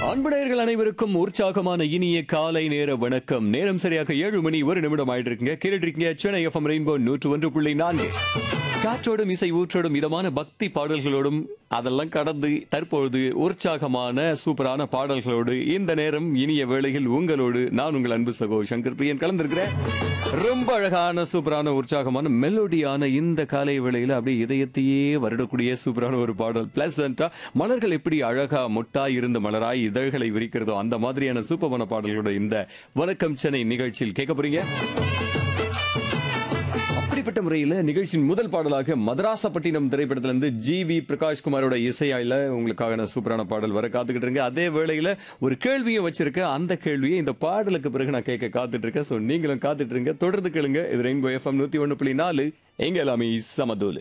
அன்புடையர்கள் அனைவருக்கும் உற்சாகமான இனிய காலை நேர வணக்கம் நேரம் சரியாக ஏழு மணி ஒரு நிமிடம் ஆயிட்டு இருக்குங்க கேட்டுட்டு இருக்கீங்க சென்னை எஃப்எம் ரெயின்போ நூற்று ஒன்று புள்ளி நான்கு காற்றோடும் இசை ஊற்றோடும் இதமான பக்தி பாடல்களோடும் அதெல்லாம் கடந்து தற்பொழுது உற்சாகமான சூப்பரான பாடல்களோடு இந்த நேரம் இனிய வேளையில் உங்களோடு நான் உங்கள் அன்பு சகோ சங்கர் பிரியன் கலந்திருக்கிறேன் ரொம்ப அழகான சூப்பரான உற்சாகமான மெலோடியான இந்த காலை வேளையில அப்படியே இதயத்தையே வருடக்கூடிய சூப்பரான ஒரு பாடல் பிளசண்டா மலர்கள் எப்படி அழகா மொட்டாய் இருந்து மலராய் இதழ்களை விரிக்கிறதோ அந்த மாதிரியான சூப்பரான பாடல்களோட இந்த வணக்கம் சென்னை நிகழ்ச்சியில் கேட்க போறீங்க அப்படிப்பட்ட முறையில் நிகழ்ச்சியின் முதல் பாடலாக மதராசப்பட்டினம் திரைப்படத்திலிருந்து ஜி வி பிரகாஷ் குமாரோட இசையாயில உங்களுக்காக நான் சூப்பரான பாடல் வர காத்துக்கிட்டு இருக்கேன் அதே வேளையில ஒரு கேள்வியும் வச்சிருக்கேன் அந்த கேள்வியை இந்த பாடலுக்கு பிறகு நான் கேட்க காத்துட்டு இருக்கேன் ஸோ நீங்களும் காத்துட்டு இருங்க தொடர்ந்து கேளுங்க இது ரெயின்போ எஃப்எம் நூத்தி ஒன்று புள்ளி நாலு எங்க எல்லாமே சமதூலு